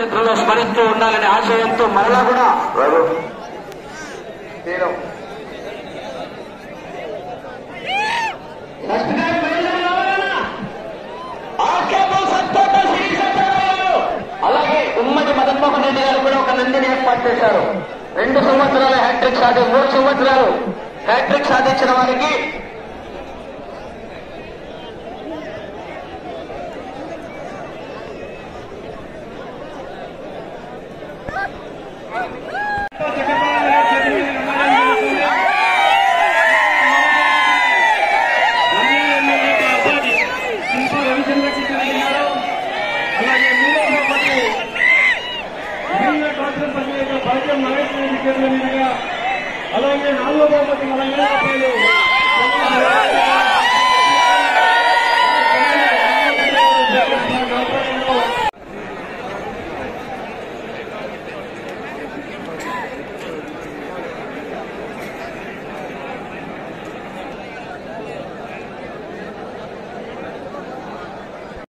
చరిత్రలో స్మరిస్తూ ఉండాలనే ఆశయంతో మరలా కూడా రఘు నేను అలాగే ఉమ్మడి మదన్మోహన్ రెడ్డి గారు కూడా ఒక నందిని ఏర్పాటు చేశారు రెండు సంవత్సరాల హ్యాట్రిక్ సాధి మూడు సంవత్సరాలు హ్యాట్రిక్ సాధించిన వారికి రవిచంద్ర కిషన్ గారు అలాగే మూడో బహుమతి విభిన్న ట్రాక్టర్ పంచాయతీ భాగ్యం మహేష్ రెడ్డి పేర్ల మీదుగా అలాగే నాలుగో బహుమతి నలభై వేల రూపాయలు